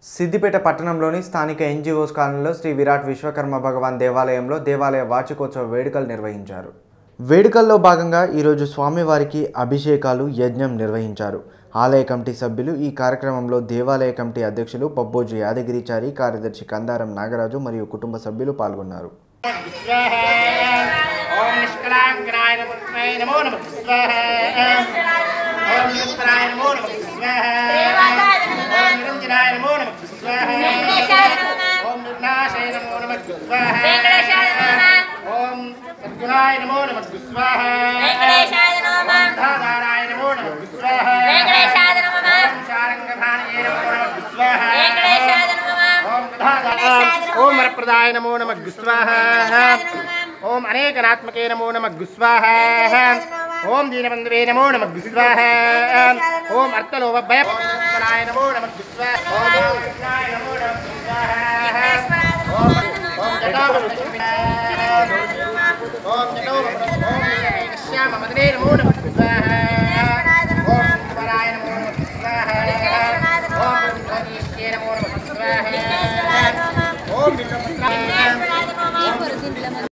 సిద్దిపేట పట్టణంలోని స్థానిక ఎన్జిఓస్ కాలనీలో శ్రీ విరాట్ విశ్వకర్మ భగవాన్ దేవాలయంలో దేవాలయ వార్షికోత్సవ వేడుకలు నిర్వహించారు వేడుకల్లో భాగంగా ఈరోజు స్వామివారికి అభిషేకాలు యజ్ఞం నిర్వహించారు ఆలయ కమిటీ సభ్యులు ఈ కార్యక్రమంలో దేవాలయ కమిటీ అధ్యక్షులు పబ్బోజు యాదగిరిచారి కార్యదర్శి కందారం నాగరాజు మరియు కుటుంబ సభ్యులు పాల్గొన్నారు ఓం నిష్కలాంకరాయ నమో నమః స్వాహ ఓం నిరంతరాయ నమో నమః స్వాహ ఓం నిరంజనాయ నమో నమః స్వాహ ఓం నిర్నాశాయ నమో నమః స్వాహ ఓం సద్గుణాయ నమో నమః స్వాహ వెంకటేశాయ నమః. ఓం ధాతారాయ నమో నమః స్వాహ వెంకటేశాయ నమః. ఓం శారంగధానయే నమో నమః స్వాహ వెంకటేశాయ నమః. ఓం ధాతా- ఓం వరప్రదాయ నమో నమః స్వాహ ఓం అనేకనాత్మకే నమో నమః స్వాహ ఓం దీనబంధువే నమో నమః స్వాహ ఓం అర్థలోభ భయ ఓం నమో నమః స్వాహ ఓం కృష్ణాయ నమో నమః స్వాహ ఓం ఓం జటాభరణ ఓం జటో ఓం శ్యామ మదనే నమో నమః స్వాహ